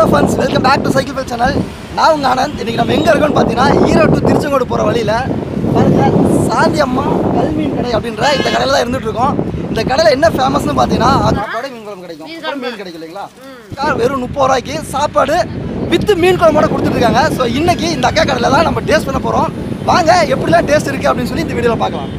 Friends welcome back to cycle ஃபெல் channel நான் உங்கள் ஆனந்த் இன்றைக்கி நம்ம எங்கே இருக்கோம்னு பார்த்தீங்கன்னா ஈரோடு to திருச்செங்கோடு போகிற வழியில் பாருங்க சாந்தி அம்மா கல்மீன் கடை அப்படின்ற இந்த கடையில் தான் இருந்துட்டு இருக்கோம் இந்த கடையில் என்ன ஃபேமஸ்னு பார்த்தீங்கன்னா சாப்பாடு மீன் குழம்பு கிடைக்கும் அப்புறம் மீன் கிடைக்கும் இல்லைங்களா அக்கா வெறும் முப்பது ரூபாய்க்கு சாப்பாடு வித்து மீன் குழம்போட கொடுத்துட்டு இருக்காங்க ஸோ இன்னைக்கு இந்த அக்கா கடையில் தான் நம்ம டேஸ்ட் பண்ண போகிறோம் வாங்க எப்படிலாம் டேஸ்ட் இருக்குது அப்படின்னு சொல்லி இந்த வீடியோவில் பார்க்கலாம்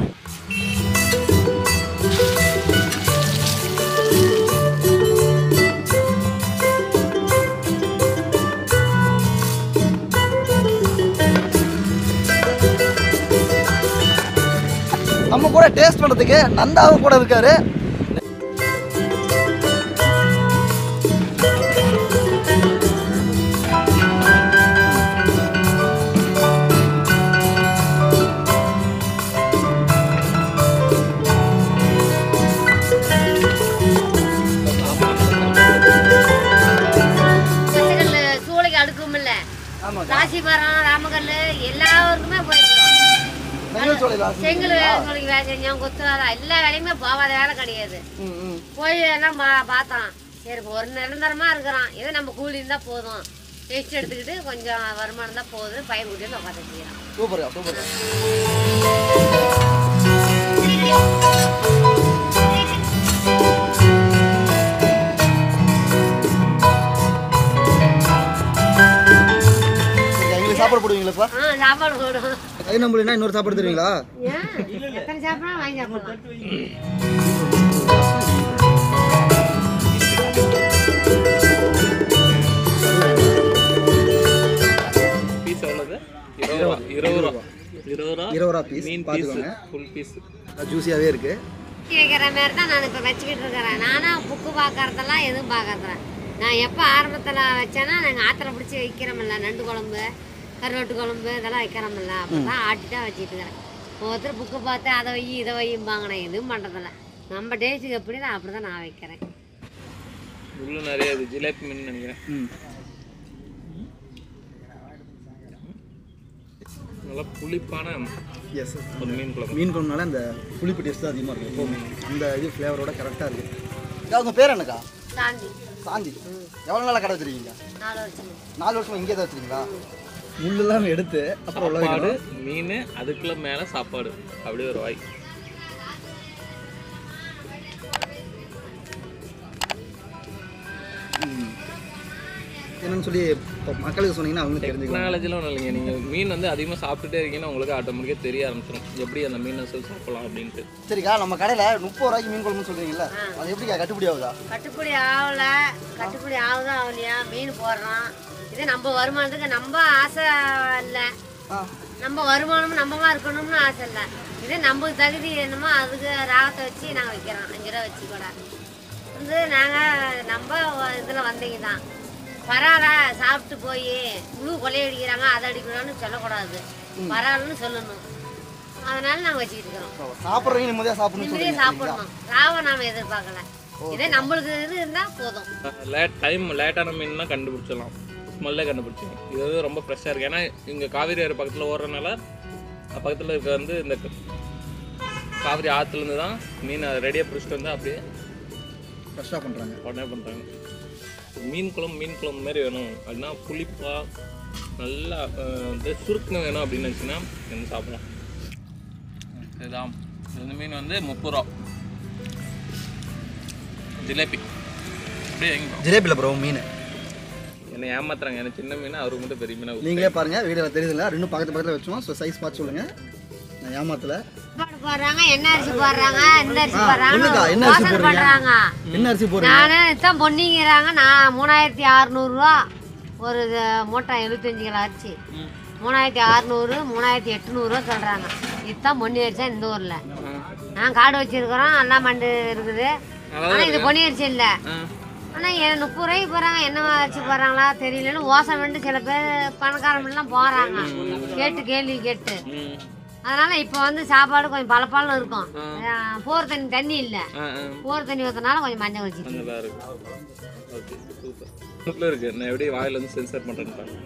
நம்ம கூட டேஸ்ட் பண்ணுறதுக்கு நந்தாவும் கூட இருக்காரு பச்சைக்கல்லு சூளைக்கு அடுக்கும் இல்ல ஆமாம் ராசிபுரம் ராமகல் எல்லாருக்குமே போயிருக்கோம் வெங்கல் சோலையில் செங்கல் சூளைக்கு வேலை செஞ்சோம் கொத்துவாரா எல்லா வேலையுமே போகாத வேலை கிடையாது ம் ம் போய் எல்லாம் பா பார்த்தோம் சரி இப்ப ஒரு நிரந்தரமா இருக்கிறோம் ஏதோ நம்ம கூலி இருந்தா போதும் டெஸ்ட் எடுத்துக்கிட்டு கொஞ்சம் வருமானம் தான் போகுது பயிர் கூட்டி வந்து உட்காந்து செய்யறோம் சூப்பர்யா சூப்பர் எங்களுக்கு சாப்பாடு போடுவீங்களா ஆ சாப்பாடு போடும் கை நம்புனா இன்னொரு சாப்பாடு தருவீங்களா ஏன் எத்தனை சாப்பிடா வாங்கி சாப்பிடலாம் பீஸ் எவ்வளவு இருபது ரூபா இருபது ரூபா இருபது ரூபா இருபது ரூபா பீஸ் மீன் பீஸ் பார்த்துக்கோங்க ஃபுல் பீஸ் ஜூஸியாகவே இருக்கு வைக்கிற மாதிரி தான் நான் இப்போ வச்சுக்கிட்டு இருக்கிறேன் நானும் புக்கு பார்க்கறதெல்லாம் எதுவும் பார்க்கறதில்ல நான் எப்போ ஆரம்பத்தில் வச்சேன்னா நாங்கள் ஆத்திர பிடிச்சி வைக்கிறோமில்ல நண்டு குழம்பு கருவாட்டு குழம்பு இதெல்லாம் வைக்கிறோமில்ல அப்போ தான் ஆட்டி தான் வச்சுட்டு இருக்கிறேன் ஒவ்வொருத்தர் புக்கு பார்த்து அதை வை இதை வையும்பாங்க நான் எதுவும் பண்ணுறதில்ல நம்ம டேஸ்ட்டுக்கு எப்படி தான் அப்படி தான் நான் வைக்கிறேன் உள்ள நிறைய இது ஜிலேபி மீன் நினைக்கிறேன் ம் நல்லா புளிப்பான எஸ் ஒரு மீன் குழம்பு மீன் குழம்புனால அந்த புளிப்பு டேஸ்ட் தான் அதிகமாக இருக்கும் எப்போவுமே அந்த இது ஃப்ளேவரோட கரெக்டாக இருக்குது அவங்க பேர் என்னக்கா சாந்தி சாந்தி எவ்வளோ நாளாக கடை வச்சிருக்கீங்க நாலு வருஷம் நாலு வருஷமா இங்கே தான் வச்சிருக்கீங்களா முள்ளெல்லாம் எடுத்து அப்புறம் உள்ள சாப்பாடு மீன் அதுக்குள்ள மேல சாப்பாடு அப்படியே ஒரு வாய் ம். என்னன்னு சொல்லி இப்போ மக்களுக்கு சொன்னீங்கன்னா அவங்க தெரிஞ்சுக்கலாம் டெக்னாலஜிலாம் ஒன்றும் இல்லைங்க நீங்கள் மீன் வந்து அதிகமாக சாப்பிட்டுட்டே இருக்கீங்கன்னா உங்களுக்கு ஆட்டோமேட்டிக்காக தெரிய ஆரம்பிச்சிடும் எப்படி அந்த மீன் அசல் சாப்பிடலாம் அப்படின்ட்டு சரிக்கா நம்ம கடையில் முப்பது ரூபாய்க்கு மீன் குழம்புன்னு சொல்கிறீங்களா அது எப்படிக்கா கட்டுப்படி ஆகுதா கட்டுப்படி ஆகல கட்டுப்படி ஆகுதா ஆகலையா மீன் போடுறோம் இது நம்ம வருமானத்துக்கு நம்ம ஆசை இல்லை ஆ நம்ம வருமானமும் நம்மமா இருக்கணும்னு ஆசை இல்லை இதே நமக்கு தகுதி என்னமோ அதுக்கு ராகத்தை வச்சு நாங்கள் வைக்கிறோம் அஞ்சு ரூபா வச்சு கூட வந்து நாங்கள் நம்ம இதில் வந்தீங்க தான் பரவாயில்ல சாப்பிட்டு போய் முழு கொலையை அடிக்கிறாங்க அதை அடிக்கணும்னு சொல்லக்கூடாது பரவாயில்லன்னு சொல்லணும் அதனால நாங்கள் வச்சுக்கிட்டு இருக்கிறோம் சாப்பிட்றவங்க நிம்மதியாக சாப்பிடணும்னு இப்படியே சொல்றீங்க சாப்பிடணும் ராவை நாம் எதிர்பார்க்கல இதே நம்மளுக்கு இது இருந்தால் போதும் லேட் டைம் லேட்டான மீன்னா கண்டுபிடிச்சிடலாம் ஸ்மெல்லே கண்டுபிடிச்சிடலாம் இது வந்து ரொம்ப ஃப்ரெஷ்ஷாக இருக்குது ஏன்னா இங்கே காவிரி ஆறு பக்கத்தில் ஓடுறதுனால பக்கத்தில் இருக்க வந்து இந்த காவிரி ஆற்றுலேருந்து தான் மீனை ரெடியாக பிடிச்சிட்டு வந்து அப்படியே ஃப்ரெஷ்ஷாக பண்ணுறாங்க உடனே பண்ணுறாங்க மீன் குழம்பு மீன் குழம்பு மாதிரி வேணும் அப்படின்னா புளிப்பாக நல்லா அஹ், வந்து சுருக்குன்னு வேணும் அப்படின்னு நினச்சின்னா வந்து சாப்பிடலாம் இதுதான் இந்த மீன் வந்து முப்பது ரூபா ஜிலேபி அப்படியே எங்க ஜிலேபியில் ப்ரோ மீன் என்னை ஏமாத்துறாங்க எனக்கு சின்ன மீன் அவருக்கு மட்டும் பெரிய மீனாக நீங்களே பாருங்கள் வீடியோவில் தெரியுதுல்ல ரெண்டும் பக்கத்து பக்கத்தில் வச்சோம் ஸோ சைஸ் பார்த்து சொல்லுங்கள் நான் ஏமாத்தல சாப்பாடு போடுறாங்க என்ன அரிசி போடுறாங்க இந்த அரிசி சொல்லுக்கா, போடுறாங்க என்ன அரிசி மோசடி போடுறீங்க? பண்றாங்க என்ன அரிசி போடுறீங்க நானு இதான் பொன்னிங்கிறாங்க நான் மூணாயிரத்தி அறுநூறுவா ஒரு இது மூட்டை எழுபத்தஞ்சு கிலோ அரிசி மூணாயிரத்தி அறுநூறு மூணாயிரத்தி எட்நூறுவா சொல்கிறாங்க இதுதான் பொன்னி அரிசா இந்த ஊரில் நான் காடு வச்சிருக்கிறோம் எல்லாம் மண்டு இருக்குது ஆனால் இது பொன்னி அரிசி இல்லை ஆனால் முப்பது ரூபாய்க்கு போகிறாங்க என்ன அரிசி போடுறாங்களா தெரியலன்னு ஓசம் வேண்டு சில பேர் பணக்காரமெல்லாம் போகிறாங்க கேட்டு கேள்வி கேட்டு அதனால இப்போ வந்து சாப்பாடு கொஞ்சம் பளபளன்னு இருக்கும் அஹ் போர் தண்ணி தண்ணி இல்லை ஆ ஆ போர் தண்ணி ஊற்றினாலும் கொஞ்சம் மஞ்சள் வச்சு நல்லா இருக்கு ஓகே சூப்பர் சூப்பர் இருக்கு நான் எப்படி வாயில வந்து சென்சர் பண்ணுறேன்னு பாருங்க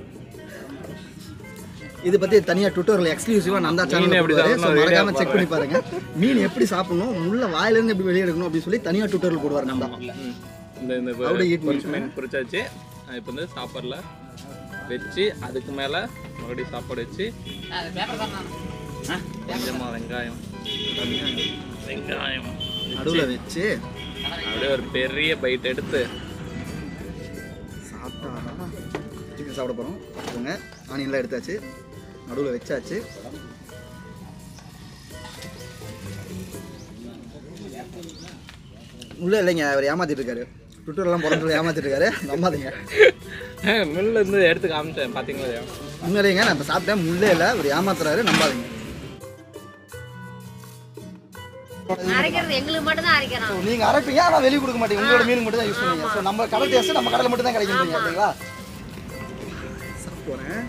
இது பத்தி தனியா ட்விட்டர்ல எக்ஸ்க்ளூசிவா நந்தா மீன் சேனல் எப்படி போடுவாரு ஸோ சாப்பிடணும் மறக்காம video செக் பண்ணி பாருங்க மீன் எப்படி சாப்பிடணும் முள்ள வாயில இருந்து எப்படி வெளியே எடுக்கணும் அப்படின்னு சொல்லி தனியா ட்விட்டர்ல போடுவார் நந்தா ம். இந்த இந்த How to eat பொரிச்சு மீன் பொரிச்சாச்சு இப்போ வந்து சாப்பாடில் வச்சு அதுக்கு மேலே மறுபடியும் சாப்பாடு வச்சு கொஞ்சமாக வெங்காயம் வெங்காயம் நடுவில் வச்சு அப்படியே ஒரு பெரிய பைட் எடுத்து சாப்பிட்டா சிக்கன் சாப்பிட போகிறோம் பார்த்துக்கோங்க ஆனியன்லாம் எடுத்தாச்சு நடுவில் வச்சாச்சு உள்ள இல்லைங்க அவர் ஏமாத்திட்டு இருக்காரு ட்விட்டர்லாம் பிறந்து ஏமாத்திட்டு இருக்காரு நம்பாதீங்க மில்ல இருந்து எடுத்து காமிச்சேன் பார்த்தீங்களா இல்லையா? உண்மையிலேங்க நான் இப்போ சாப்பிட்டேன் முள்ளே இல்லை அவர் ஏமாத்துறாரு நம்பாதீங்க அரைக்கிறது எங்களுக்கு மட்டும் தான் அரைக்கிறோம் ஸோ நீங்கள் அரைப்பீங்க ஆனால் வெளியே கொடுக்க மாட்டீங்க உங்களோட மீன் மட்டும் தான் யூஸ் பண்ணுவீங்க ஸோ நம்ம கடை டேஸ்ட் நம்ம கடையில் மட்டும் தான் கிடைக்கும் ஓகேங்களா சாப்பிட்டு போகிறேன்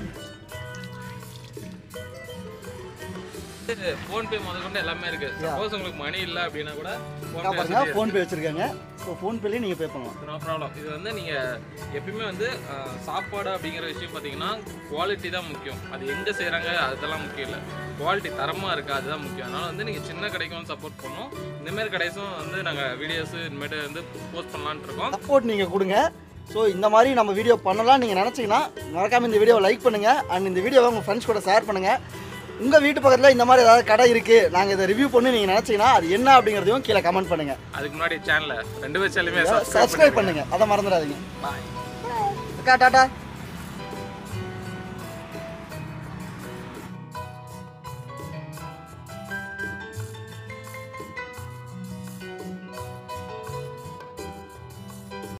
ஃபோன்பே முதல் கொண்டு எல்லாமே இருக்கு சப்போஸ் உங்களுக்கு மணி இல்லை அப்படின்னா கூட ஃபோன்பே பாருங்க ஃபோன்பே வச்சுருக்காங்க ஸோ ஃபோன்பேலேயே நீங்கள் பே பண்ணலாம் நோ ப்ராப்ளம் இது வந்து நீங்கள் எப்பயுமே வந்து அஹ், சாப்பாடு அப்படிங்கிற விஷயம் பார்த்தீங்கன்னா குவாலிட்டி தான் முக்கியம் அது எங்கே செய்கிறாங்க அதெல்லாம் முக்கியம் இல்லை குவாலிட்டி தரமாக இருக்கா அதுதான் முக்கியம் அதனால் வந்து நீங்கள் சின்ன கடைக்கும் சப்போர்ட் பண்ணோம் இந்தமாரி கடைஸும் வந்து நாங்கள் வீடியோஸ் இனிமேட்டு வந்து போஸ்ட் பண்ணலான்ட்டு இருக்கோம் சப்போர்ட் நீங்கள் கொடுங்க ஸோ இந்த மாதிரி நம்ம வீடியோ பண்ணலாம் நீங்கள் நினச்சிங்கன்னா மறக்காமல் இந்த வீடியோவை லைக் பண்ணுங்கள் அண்ட் இந்த வீடியோவை உங்கள் ஃப்ரெண்ட்ஸ் கூட ஷேர் பண்ணுங்கள் உங்கள் வீட்டு பக்கத்தில் இந்த மாதிரி ஏதாவது கடை இருக்குது நாங்கள் இதை ரிவ்யூ பண்ணி நீங்கள் நினச்சிங்கன்னா அது என்ன அப்படிங்கிறதையும் கீழே கமெண்ட் பண்ணுங்கள் அதுக்கு முன்னாடி சேனலை ரெண்டு பேர் சேனலுமே சப்ஸ்கிரைப் பண்ணுங்கள் அதை மறந்துடாதீங்க பாய் அக்கா டாட்டா